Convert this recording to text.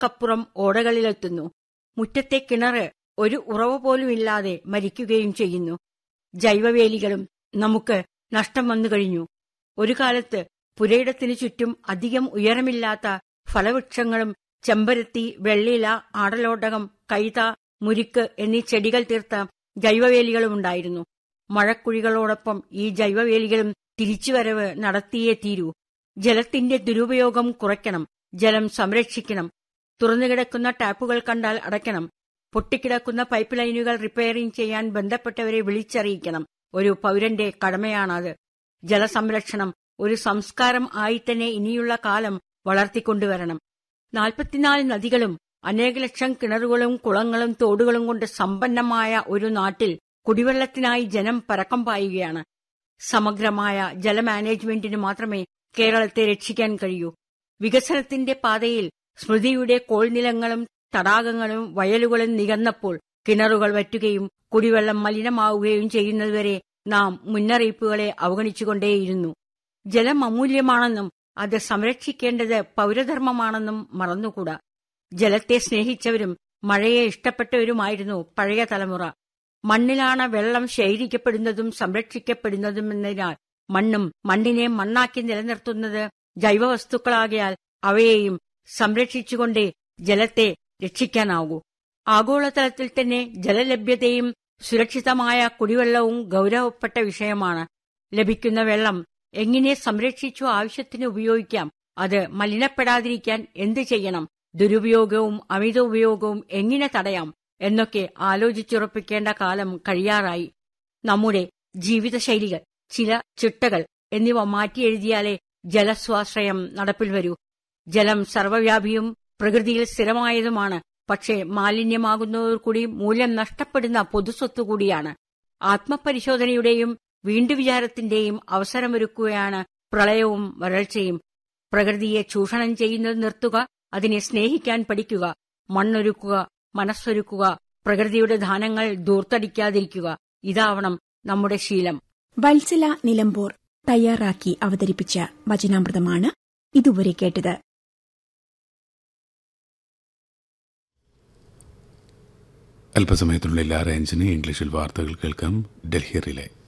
മൈലുകൾക്കപ്പുറം ഓടകളിലെത്തുന്നു മുറ്റത്തെ കിണറ് ഒരു ഉറവ പോലുമില്ലാതെ മരിക്കുകയും ചെയ്യുന്നു ജൈവവേലികളും നമുക്ക് നഷ്ടം വന്നു കഴിഞ്ഞു ഒരു കാലത്ത് പുരയിടത്തിനു ചുറ്റും അധികം ഉയരമില്ലാത്ത ഫലവൃക്ഷങ്ങളും ചെമ്പരത്തി വെള്ളില ആടലോടകം കൈത മുരിക്ക് എന്നീ ചെടികൾ തീർത്ത ജൈവവേലികളുമുണ്ടായിരുന്നു മഴക്കുഴികളോടൊപ്പം ഈ ജൈവവേലികളും തിരിച്ചുവരവ് നടത്തിയേ തീരൂ ജലത്തിന്റെ ദുരുപയോഗം കുറയ്ക്കണം ജലം സംരക്ഷിക്കണം തുറന്നുകിടക്കുന്ന ടാപ്പുകൾ കണ്ടാൽ അടയ്ക്കണം പൊട്ടിക്കിടക്കുന്ന പൈപ്പ് ലൈനുകൾ റിപ്പയറിംഗ് ചെയ്യാൻ ബന്ധപ്പെട്ടവരെ വിളിച്ചറിയിക്കണം ഒരു പൗരന്റെ കടമയാണത് ജലസംരക്ഷണം ഒരു സംസ്കാരം ആയി തന്നെ ഇനിയുള്ള കാലം വളർത്തിക്കൊണ്ടുവരണം നാൽപ്പത്തിനാല് നദികളും അനേക ലക്ഷം കിണറുകളും കുളങ്ങളും തോടുകളും കൊണ്ട് സമ്പന്നമായ ഒരു നാട്ടിൽ കുടിവെള്ളത്തിനായി ജനം പരക്കം പായുകയാണ് സമഗ്രമായ ജലമാനേജ്മെന്റിന് മാത്രമേ കേരളത്തെ രക്ഷിക്കാൻ കഴിയൂ വികസനത്തിന്റെ പാതയിൽ സ്മൃതിയുടെ കോൾനിലങ്ങളും തടാകങ്ങളും വയലുകളും നികന്നപ്പോൾ കിണറുകൾ വറ്റുകയും കുടിവെള്ളം മലിനമാവുകയും ചെയ്യുന്നതുവരെ നാം മുന്നറിയിപ്പുകളെ അവഗണിച്ചുകൊണ്ടേയിരുന്നു ജലം അമൂല്യമാണെന്നും അത് സംരക്ഷിക്കേണ്ടത് പൗരധർമ്മമാണെന്നും മറന്നുകൂടാ ജലത്തെ സ്നേഹിച്ചവരും മഴയെ ഇഷ്ടപ്പെട്ടവരുമായിരുന്നു പഴയ തലമുറ മണ്ണിലാണ് വെള്ളം ശേഖരിക്കപ്പെടുന്നതും സംരക്ഷിക്കപ്പെടുന്നതുമെന്നതിനാൽ മണ്ണും മണ്ണിനെ മണ്ണാക്കി നിലനിർത്തുന്നത് ജൈവവസ്തുക്കളാകിയാൽ അവയെയും സംരക്ഷിച്ചുകൊണ്ടേ ജലത്തെ രക്ഷിക്കാനാകൂ ആഗോളതലത്തിൽ തന്നെ ജലലഭ്യതയും സുരക്ഷിതമായ കുടിവെള്ളവും ഗൗരവപ്പെട്ട വിഷയമാണ് ലഭിക്കുന്ന വെള്ളം എങ്ങനെ സംരക്ഷിച്ചു ആവശ്യത്തിന് ഉപയോഗിക്കാം അത് മലിനപ്പെടാതിരിക്കാൻ എന്ത് ചെയ്യണം ദുരുപയോഗവും അമിത ഉപയോഗവും എങ്ങനെ തടയാം എന്നൊക്കെ ആലോചിച്ചുറപ്പിക്കേണ്ട കാലം കഴിയാറായി നമ്മുടെ ജീവിതശൈലികൾ ചില ചിട്ടകൾ എന്നിവ മാറ്റിയെഴുതിയാലേ ജലസ്വാശ്രയം നടപ്പിൽ വരൂ ജലം സർവ്വവ്യാപിയും പ്രകൃതിയിൽ സ്ഥിരമായതുമാണ് പക്ഷേ മാലിന്യമാകുന്നതോടു കൂടി മൂല്യം നഷ്ടപ്പെടുന്ന പൊതുസ്വത്ത് കൂടിയാണ് ആത്മപരിശോധനയുടെയും വീണ്ടുവിചാരത്തിന്റെയും അവസരമൊരുക്കുകയാണ് പ്രളയവും വരൾച്ചയും പ്രകൃതിയെ ചൂഷണം ചെയ്യുന്നത് നിർത്തുക അതിനെ സ്നേഹിക്കാൻ പഠിക്കുക മണ്ണൊരുക്കുക മനസ്സൊരുക്കുക പ്രകൃതിയുടെ ദാനങ്ങൾ ദൂർത്തടിക്കാതിരിക്കുക ഇതാവണം നമ്മുടെ ശീലം വത്സല നിലമ്പൂർ തയ്യാറാക്കി അവതരിപ്പിച്ച വചനാമൃതമാണ് ഇതുവരെ കേട്ടത് അല്പസമയത്തിനുള്ളിൽ ആറ് അഞ്ചിന് ഇംഗ്ലീഷിൽ വാർത്തകൾ കേൾക്കാം ഡൽഹി റിലേ